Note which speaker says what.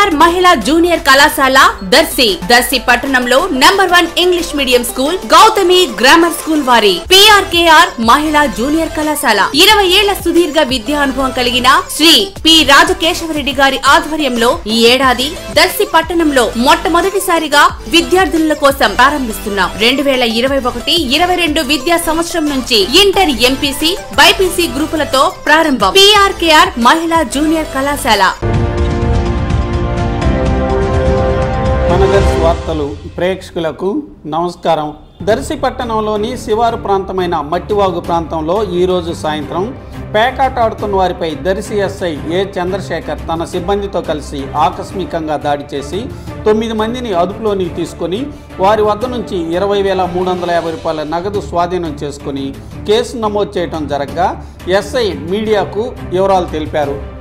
Speaker 1: PRKR మహిళా junior కళాశాల దర్శి దర్శి పట్టణంలో number one English medium school Gautami grammar school వారి పిఆర్కేఆర్ మహిళా జూనియర్ కళాశాల ఇరవై ఏళ్ల సుదీర్ఘ విద్యా అనుభవం కలిగిన శ్రీ పి రాజకేశవరెడ్డి గారి ఆధ్వర్యంలో ఈ ఏడాది దర్శి పట్టణంలో మొట్టమొదటిసారిగా విద్యార్థుల కోసం ప్రారంభిస్తున్నాం రెండు వేల ఇరవై ఒకటి ఇరవై రెండు విద్యా సంవత్సరం నుంచి ఇంటర్ ఎంపీసీ బైపీసీ గ్రూపులతో ప్రారంభం పిఆర్కేఆర్ మహిళా జూనియర్ కళాశాల
Speaker 2: మనగర్స్ వార్తలు ప్రేక్షకులకు నమస్కారం దర్శి పట్టణంలోని శివారు ప్రాంతమైన మట్టివాగు ప్రాంతంలో ఈరోజు సాయంత్రం పేకాట ఆడుతున్న వారిపై దర్శి ఎస్ఐ ఏ చంద్రశేఖర్ తన సిబ్బందితో కలిసి ఆకస్మికంగా దాడి చేసి తొమ్మిది మందిని అదుపులోనికి తీసుకొని వారి వద్ద నుంచి ఇరవై వేల మూడు వందల యాభై రూపాయల నగదు స్వాధీనం చేసుకుని కేసు నమోదు చేయడం జరగగా ఎస్ఐ మీడియాకు వివరాలు తెలిపారు